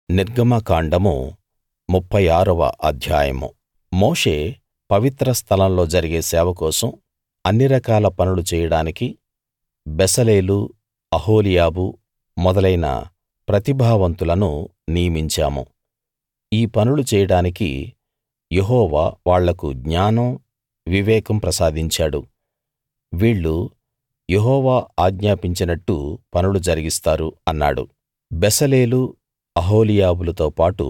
నిర్గమకాండము ముప్ఫై ఆరవ అధ్యాయము మోషే పవిత్ర స్థలం లో జరిగే సేవ కోసం అన్ని రకాల పనులు చేయడానికి బెసలేలు అహోలీయాబు మొదలైన ప్రతిభావంతులను నియమించాము ఈ పనులు చేయడానికి యెహోవా వాళ్లకు జ్ఞానం వివేకం ప్రసాదించాడు వీళ్ళు యెహోవా ఆజ్ఞాపించినట్టు పనులు జరిగిస్తారు అన్నాడు బెసలేలు అహోలీయాబులతో పాటు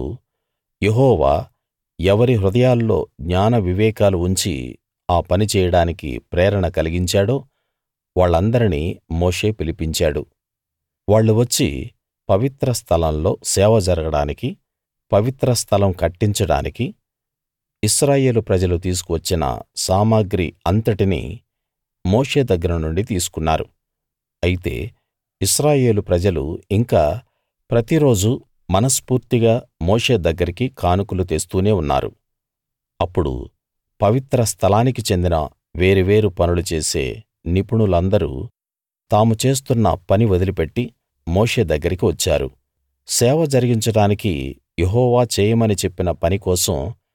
యెహోవా ఎవరి హృదయాల్లో జ్ఞాన వివేకాలు ఉంచి ఆ పని చేయడానికి ప్రేరణ కలిగించాడో వాళ్ళందరినీ మోషే పిలిపించాడు వాళ్ళు వచ్చి పవిత్ర స్థలంలో సేవ జరగడానికి పవిత్ర స్థలం కట్టించడానికి ఇశ్రాయేలు ప్రజలు తీసుకువచ్చిన సామగ్రి అంతటినీ మోషే దగ్గర నుండి తీసుకున్నారు అయితే ఇశ్రాయేలు ప్రజలు ఇంకా ప్రతిరోజూ మనస్ఫూర్తిగా మోషే దగ్గరికి కానుకలు తెస్తూనే ఉన్నారు అప్పుడు పవిత్ర స్థలానికి చెందిన వేరు వేరు పనులు చేసే నిపుణులందరూ తాము చేస్తున్న పని వదిలిపెట్టి మోషే దగ్గరికి వచ్చారు సేవ జరిగించడానికి యెహోవా చేయమని చెప్పిన పని కోసం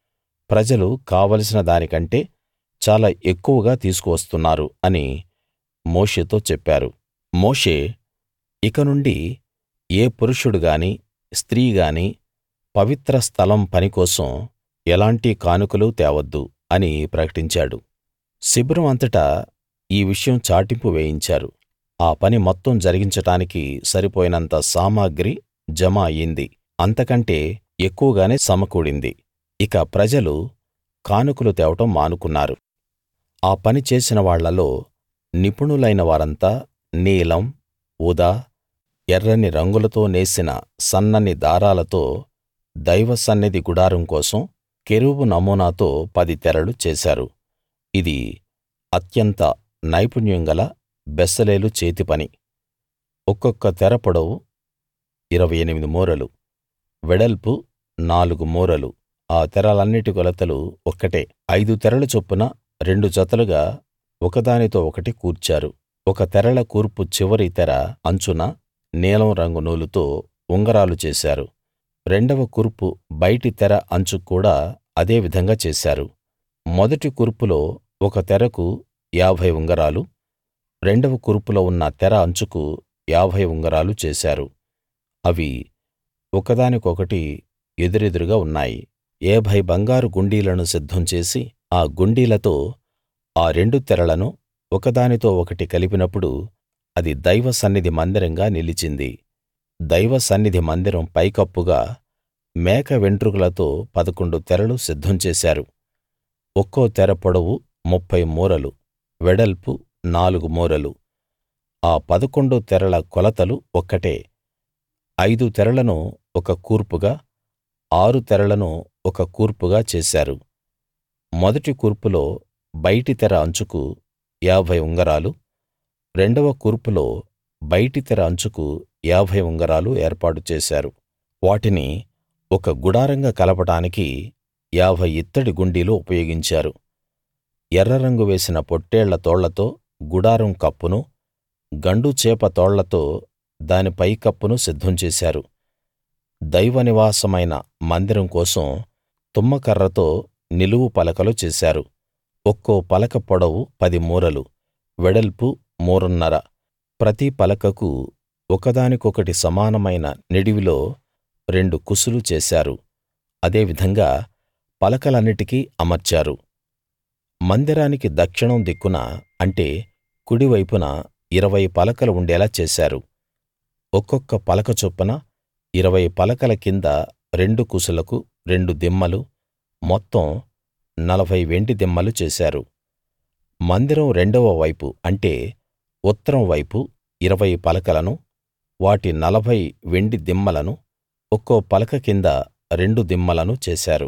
ప్రజలు కావలసిన దానికంటే చాలా ఎక్కువగా తీసుకువస్తున్నారు అని మోషేతో చెప్పారు మోషే ఇక నుండి ఏ పురుషుడు గానీ స్త్రీ గానీ పవిత్ర స్థలం పని కోసం ఎలాంటి కానుకలు తేవద్దు అని ప్రకటించాడు శిబిరం అంతటా ఈ విషయం చాటింపు వేయించారు ఆ పని మొత్తం జరిగించడానికి సరిపోయినంత సామగ్రి జమ అయింది అంతకంటే ఎక్కువగానే సమకూడింది ఇక ప్రజలు కానుకలు తేవడం మానుకున్నారు ఆ పని చేసిన వాళ్ళలో నిపుణులైన వారంతా నీలం ఊదా ఎర్రని రంగులతో నేసిన సన్నని దారాలతో దైవ సన్నిధి గుడారం కోసం కెరూబు నమూనాతో పది తెరలు చేశారు ఇది అత్యంత నైపుణ్యం గల బెసలేలు చేతిపని ఒక్కొక్క తెర పొడవు 28 మూరలు వెడల్పు నాలుగు మూరలు ఆ తెరలన్నిటి కొలతలు ఒక్కటే ఐదు తెరల చొప్పున రెండు జతలుగా ఒకదానితో ఒకటి కూర్చారు ఒక తెరల కూర్పు చివరి తెర అంచున నీలం రంగు నూలుతో ఉంగరాలు చేశారు రెండవ కూర్పు బయటి తెర అంచుకు కూడా అదే విధంగా చేశారు మొదటి కూర్పులో ఒక తెరకు ఏభై ఉంగరాలు రెండవ కూర్పులో ఉన్న తెర అంచుకు ఏభై ఉంగరాలు చేశారు అవి ఒకదానికొకటి ఎదురెదురుగా ఉన్నాయి ఏభై బంగారు గుండీలను సిద్ధం చేసి ఆ గుండీలతో ఆ రెండు తెరలను ఒకదానితో ఒకటి కలిపినప్పుడు అది దైవ సన్నిధి మందిరంగా నిలిచింది దైవ సన్నిధి మందిరం పైకప్పుగా మేక వెంట్రుకలతో పదకొండు తెరలు సిద్ధం చేశారు ఒక్కో తెర పొడవు ముప్ఫై మూరలు వెడల్పు నాలుగు మూరలు ఆ పదకొండు తెరల కొలతలు ఒక్కటే ఐదు తెరలను ఒక కూర్పుగా ఆరు తెరలను ఒక కూర్పుగా చేశారు మొదటి కూర్పులో బయటి తెర అంచుకు ఏభై ఉంగరాలు రెండవ కూర్పులో బయటి తెర అంచుకు ఏభై ఉంగరాలు ఏర్పాటు చేశారు వాటిని ఒక గుడారంగా కలపడానికి ఏభై ఇత్తడి గుండీలు ఉపయోగించారు ఎర్ర రంగు వేసిన పొట్టేళ్ల తోళ్లతో గుడారం కప్పును గండుచేప తోళ్లతో దాని పైకప్పును సిద్ధం చేశారు దైవ నివాసమైన మందిరం కోసం తుమ్మకర్రతో నిలువు పలకలు చేశారు ఒక్కో పలక పొడవు పది మూరలు వెడల్పు మూరన్నర ప్రతి పలకకు ఒకదానికొకటి సమానమైన నిడివిలో రెండు కుసులు చేశారు అదే విధంగా పలకలన్నిటికీ అమర్చారు మందిరానికి దక్షిణం దిక్కున అంటే కుడి వైపున ఇరవై పలకలు ఉండేలా చేశారు ఒక్కొక్క పలక చొప్పున ఇరవై పలకల కింద రెండు కుసులకు రెండు దిమ్మలు మొత్తం నలభై వెండి దిమ్మలు చేశారు మందిరం రెండవ వైపు అంటే ఉత్తరం వైపు ఇరవై పలకలను వాటి నలభై వెండి దిమ్మలను ఒక్కో పలక కింద రెండు దిమ్మలను చేశారు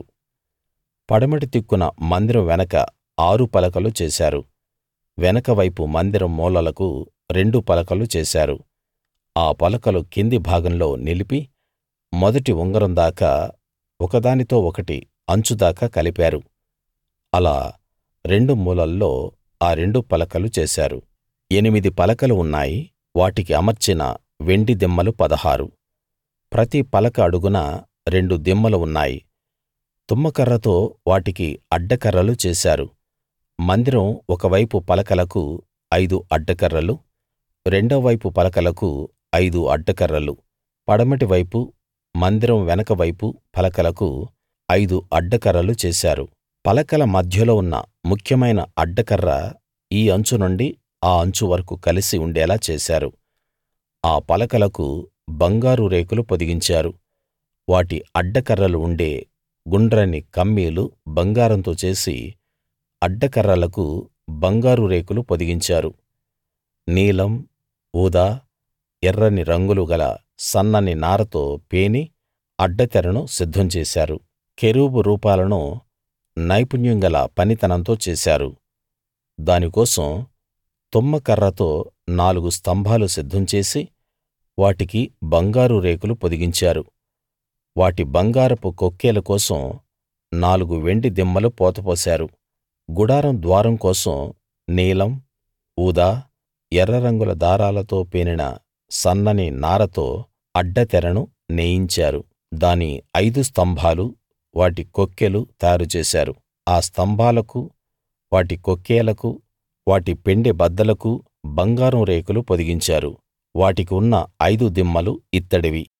పడమటి దిక్కున మందిరం వెనక ఆరు పలకలు చేశారు వెనక వైపు మందిరం మూలలకు రెండు పలకలు చేశారు ఆ పలకలు కింది భాగంలో నిలిపి మొదటి ఉంగరం దాకా ఒకదానితో ఒకటి అంచు దాకా కలిపారు అలా రెండు మూలల్లో ఆ రెండు పలకలు చేశారు ఎనిమిది పలకలు ఉన్నాయి వాటికి అమర్చిన వెండి దిమ్మలు పదహారు ప్రతి పలక అడుగున రెండు దిమ్మలు ఉన్నాయి తుమ్మకర్రతో వాటికి అడ్డకర్రలు చేశారు మందిరం ఒక వైపు పలకలకు ఐదు అడ్డకర్రలు రెండో వైపు పలకలకు ఐదు అడ్డకర్రలు పడమటి వైపు మందిరం వెనక వైపు పలకలకు ఐదు అడ్డకర్రలు చేశారు పలకల మధ్యలో ఉన్న ముఖ్యమైన అడ్డకర్ర ఈ అంచు నుండి ఆ అంచు వరకూ కలిసి ఉండేలా చేశారు ఆ పలకలకు బంగారు రేకులు పొదిగించారు వాటి అడ్డకర్రలు ఉండే గుండ్రని కమ్మీలు బంగారంతో చేసి అడ్డకర్రలకు బంగారు రేకులు పొదిగించారు నీలం ఊదా ఎర్రని రంగులు గల సన్నని నారతో పేని అడ్డతెరను సిద్ధం చేశారు కెరూబు రూపాలను నైపుణ్యం గల పనితనంతో చేశారు దాని కోసం తుమ్మకర్రతో నాలుగు స్తంభాలు సిద్ధం చేసి వాటికి బంగారు రేకులు పొదిగించారు వాటి బంగారపు కొక్కేల కోసం నాలుగు వెండి దిమ్మలు పోతపోశారు గుడారం ద్వారం కోసం నీలం ఊదా ఎర్ర రంగుల దారాలతో పేనిన సన్నని నారతో అడ్డతెరను నేయించారు దాని ఐదు స్తంభాలు వాటి కొక్కెలు తయారు చేశారు ఆ స్తంభాలకు వాటి కొక్కేలకు వాటి పెండె బద్దలకు బంగారం రేకులు పొదిగించారు వాటికి ఉన్న ఐదు దిమ్మలు ఇత్తడివి